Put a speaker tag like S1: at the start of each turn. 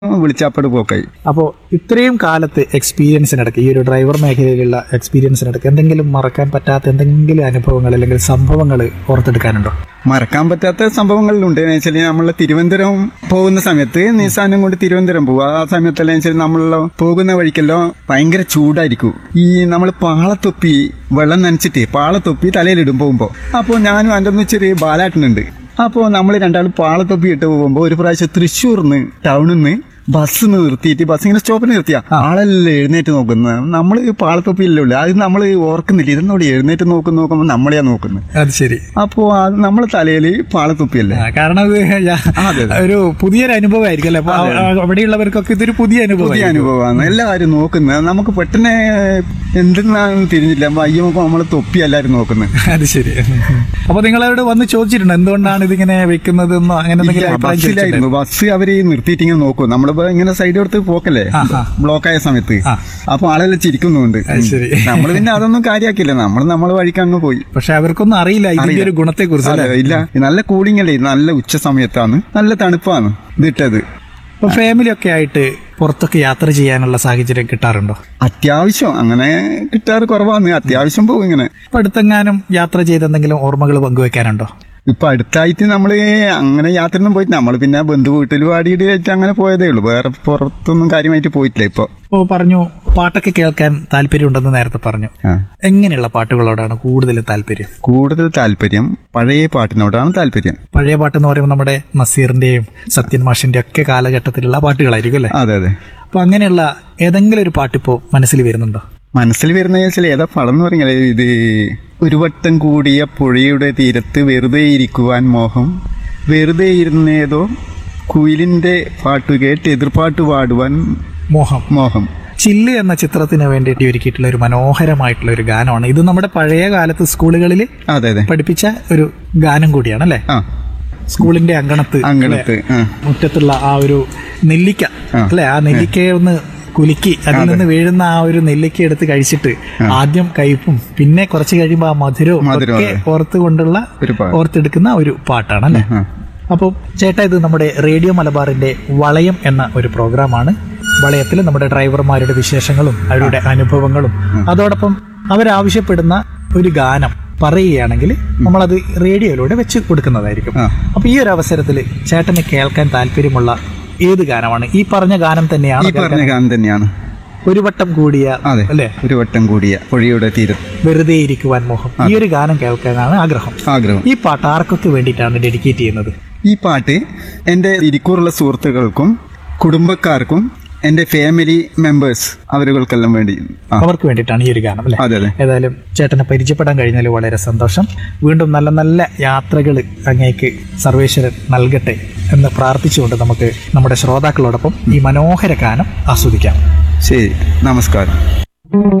S1: വിളിച്ചാപ്പട് പോക്കായി
S2: അപ്പോൾ ഇത്രയും കാലത്ത് എക്സ്പീരിയൻസിനിടയ്ക്ക് ഈ ഒരു ഡ്രൈവർ മേഖലയിലുള്ള എക്സ്പീരിയൻസിനിടയ്ക്ക് എന്തെങ്കിലും മറക്കാൻ പറ്റാത്ത എന്തെങ്കിലും അനുഭവങ്ങൾ അല്ലെങ്കിൽ സംഭവങ്ങൾ ഓർത്തെടുക്കാനുണ്ടോ
S1: മറക്കാൻ പറ്റാത്ത സംഭവങ്ങളിലുണ്ട് എന്ന് വെച്ചാൽ നമ്മൾ തിരുവനന്തപുരം പോകുന്ന സമയത്ത് നിസാനം കൊണ്ട് തിരുവനന്തപുരം പോകും ആ സമയത്തെല്ലാം വെച്ചാൽ നമ്മൾ പോകുന്ന വഴിക്കെല്ലാം ഭയങ്കര ചൂടായിരിക്കും ഈ നമ്മൾ പാളത്തൊപ്പി വെള്ളം നനച്ചിട്ട് പാളത്തൊപ്പി തലയിലിടും പോകുമ്പോൾ അപ്പോൾ ഞാനും എൻ്റെ ഒന്ന് ചെറിയ ബാലാട്ടനുണ്ട് അപ്പോൾ നമ്മൾ രണ്ടാളും പാളത്തൊപ്പി ഇട്ട് പോകുമ്പോൾ ഒരു പ്രാവശ്യം തൃശ്ശൂർന്ന് ടൗണിൽ നിന്ന് ബസ് നിർത്തിയിട്ട് ബസ് ഇങ്ങനെ സ്റ്റോപ്പിൽ നിർത്തിയ ആളെല്ലാം എഴുന്നേറ്റ് നോക്കുന്നത് നമ്മൾ പാളത്തൊപ്പിയല്ലേ ഉള്ളു അത് നമ്മൾ ഓർക്കുന്നില്ല ഇതെന്നോട് എഴുന്നേറ്റ് നോക്കുന്ന നോക്കുമ്പോൾ നമ്മളെയാ നോക്കുന്നത്
S2: അത് ശരി
S1: അപ്പോ അത് നമ്മളെ തലയിൽ പാളത്തൊപ്പിയല്ലേ
S2: ആ, കാരണം ഇത് ഞാൻ-
S1: അതെ, അതെ.
S2: ഒരു പുതിയൊരു അനുഭവമായിരിക്കും അല്ലേ അപ്പൊ ആ- ആ- അവിടെയുള്ളവർക്കൊക്കെ ഇതൊരു പുതിയ
S1: പുതിയ
S2: അനുഭവം
S1: അനുഭവമാണ് എല്ലാവരും നോക്കുന്നത് നമുക്ക് പെട്ടെന്ന് എന്തെന്നാണെന്ന് തിരിഞ്ഞില്ല അപ്പൊ അയ്യമ്മ നമ്മളെ തൊപ്പി എല്ലാവരും നോക്കുന്നത്
S2: അത് ശരി അപ്പൊ നിങ്ങളവിടെ വന്ന് ചോദിച്ചിട്ടുണ്ടോ എന്തുകൊണ്ടാണ് ഇതിങ്ങനെ വെക്കുന്നത് എന്നോ അങ്ങനെ എന്തെങ്കിലും അഭിപ്രായം ചോദിച്ചിട്ടുണ്ടോ?
S1: ബസ്സിലായിരുന്നു ബസ് അവര് നിർത്തിയിട്ട് ഇങ്ങനെ നോക്കും നമ്മളിപ്പോ ഇങ്ങനെ സൈഡ് കൊടുത്ത് പോക്കല്ലേ ബ്ലോക്ക് ആയ സമയത്ത്
S2: ആ.
S1: അപ്പൊ ആളെല്ലാം ചിരിക്കുന്നുണ്ട്
S2: അത് ശരി.
S1: നമ്മൾ പിന്നെ അതൊന്നും കാര്യമാക്കില്ല നമ്മൾ നമ്മളെ വഴിക്ക് അങ്ങ് പോയി
S2: പക്ഷെ അവർക്കൊന്നും അറിയില്ല ഇതിന്റെ ഒരു ഗുണത്തെ കുറിച്ച്
S1: അതെ, ഇല്ല നല്ല കൂളിംഗ് അല്ലേ നല്ല ഉച്ച സമയത്താണ് നല്ല തണുപ്പാണ് ഇതിട്ടത്
S2: അപ്പൊ ഫാമിലി ഒക്കെ ആയിട്ട് പുറത്തൊക്കെ യാത്ര ചെയ്യാനുള്ള സാഹചര്യം കിട്ടാറുണ്ടോ
S1: അത്യാവശ്യം അങ്ങനെ കിട്ടാറ് കുറവാണ് അത്യാവശ്യം പോകും ഇങ്ങനെ
S2: അപ്പൊ അടുത്തെങ്ങാനും യാത്ര ചെയ്ത് എന്തെങ്കിലും ഓർമ്മകൾ പങ്കുവെക്കാനുണ്ടോ
S1: ഇപ്പൊ അടുത്തായിട്ട് നമ്മള് അങ്ങനെ യാത്രയൊന്നും പോയിട്ട് നമ്മൾ പിന്നെ ബന്ധു വീട്ടിൽ വാടിയിട്ട് വെച്ച് അങ്ങനെ പോയതേ ഉള്ളൂ വേറെ പുറത്തൊന്നും കാര്യമായിട്ട് പോയിട്ടില്ല ഇപ്പൊ
S2: ഇപ്പോ പറഞ്ഞു പാട്ടൊക്കെ കേൾക്കാൻ താല്പര്യമുണ്ടെന്ന് നേരത്തെ പറഞ്ഞു
S1: ആ.
S2: എങ്ങനെയുള്ള പാട്ടുകളോടാണ് കൂടുതൽ താല്പര്യം
S1: കൂടുതൽ താല്പര്യം പഴയ പാട്ടിനോടാണ് താല്പര്യം
S2: പഴയ പാട്ട് എന്ന് പറയുമ്പോൾ നമ്മുടെ നസീറിന്റെയും സത്യൻ മാഷിന്റെ ഒക്കെ കാലഘട്ടത്തിലുള്ള പാട്ടുകളായിരിക്കും അല്ലേ
S1: അതെ അതെ
S2: അപ്പൊ അങ്ങനെയുള്ള ഏതെങ്കിലും ഒരു പാട്ടിപ്പോ മനസ്സിൽ വരുന്നുണ്ടോ
S1: മനസ്സിൽ വരുന്ന വെച്ചാൽ ഏതാ പടം എന്ന് പറഞ്ഞാൽ ഇത് ഒരു വട്ടം കൂടിയ പുഴയുടെ തീരത്ത് വെറുതെ ഇരിക്കുവാൻ മോഹം വെറുതെ ഇരുന്നേതോ കുയിലിന്റെ പാട്ട് കേട്ട് എതിർപ്പാട്ട് പാടുവാൻ
S2: മോഹം
S1: മോഹം
S2: ചില്ല് എന്ന ചിത്രത്തിന് വേണ്ടിയിട്ട് ഒരുക്കിയിട്ടുള്ള ഒരു മനോഹരമായിട്ടുള്ള ഒരു ഗാനമാണ് ഇത് നമ്മുടെ പഴയ കാലത്ത് സ്കൂളുകളിൽ
S1: അതെ അതെ
S2: പഠിപ്പിച്ച ഒരു ഗാനം കൂടിയാണ് അല്ലേ
S1: ആ
S2: സ്കൂളിന്റെ അങ്കണത്ത്
S1: അങ്കണത്ത് ആ
S2: മുറ്റത്തുള്ള ആ ഒരു നെല്ലിക്ക
S1: ആ.
S2: അല്ലെ ആ നെല്ലിക്കയെ ഒന്ന് കുലുക്കി അതിൽ നിന്ന് വീഴുന്ന ആ ഒരു നെല്ലിക്ക എടുത്ത് കഴിച്ചിട്ട് ആദ്യം കയ്പും പിന്നെ കുറച്ച് കഴിയുമ്പോൾ ആ മധുരവും
S1: മധുരം,
S2: ഒക്കെ
S1: അതെ.
S2: ഓർത്തുകൊണ്ടുള്ള
S1: ഒരു പാ-
S2: ഓർത്തെടുക്കുന്ന ഒരു പാട്ടാണ് അല്ലേ
S1: ആ.
S2: അപ്പോൾ ചേട്ടാ ഇത് നമ്മുടെ റേഡിയോ മലബാറിന്റെ വളയം എന്ന ഒരു പ്രോഗ്രാമാണ് വളയത്തിൽ നമ്മുടെ ഡ്രൈവർമാരുടെ വിശേഷങ്ങളും അവരുടെ അനുഭവങ്ങളും അതോടൊപ്പം അവരാവശ്യപ്പെടുന്ന ഒരു ഗാനം പറയുകയാണെങ്കിൽ നമ്മളത് റേഡിയോയിലൂടെ വെച്ച് കൊടുക്കുന്നതായിരിക്കും
S1: ആ.
S2: അപ്പൊ ഈ ഒരു അവസരത്തിൽ ചേട്ടന് കേൾക്കാൻ താല്പര്യമുള്ള ഏത് ഗാനമാണ് ഈ പറഞ്ഞ ഗാനം തന്നെയാണ്
S1: ഈ പറഞ്ഞ ഗാനം തന്നെയാണ്
S2: ഒരു വട്ടം കൂടിയ
S1: അതെ
S2: അല്ലെ
S1: ഒരു വട്ടം കൂടിയ പുഴയുടെ തീരത്ത്
S2: വെറുതെ ഇരിക്കുവാൻ മോഹം ഈ ഒരു ഗാനം കേൾക്കാനാണ് ആഗ്രഹം
S1: ആഗ്രഹം
S2: ഈ പാട്ട് ആർക്കൊക്കെ വേണ്ടിയിട്ടാണ് ഡെഡിക്കേറ്റ് ചെയ്യുന്നത്
S1: ഈ പാട്ട് എൻ്റെ ഇരിക്കൂറുള്ള സുഹൃത്തുക്കൾക്കും കുടുംബക്കാർക്കും എൻ്റെ ഫാമിലി മെമ്പേഴ്സ് അവരുകൾക്കെല്ലാം വേണ്ടി ആ
S2: അവർക്ക് വേണ്ടിയിട്ടാണ് ഈ ഒരു ഗാനം അല്ലെ
S1: അതെ അതെ
S2: ഏതായാലും ചേട്ടനെ പരിചയപ്പെടാൻ കഴിഞ്ഞാൽ വളരെ സന്തോഷം വീണ്ടും നല്ല നല്ല യാത്രകൾ അങ്ങേക്ക് സർവേശ്വരൻ നൽകട്ടെ എന്ന് പ്രാർത്ഥിച്ചുകൊണ്ട് നമുക്ക് നമ്മുടെ ശ്രോതാക്കളോടൊപ്പം ഈ മനോഹര ഗാനം ആസ്വദിക്കാം
S1: ശരി നമസ്കാരം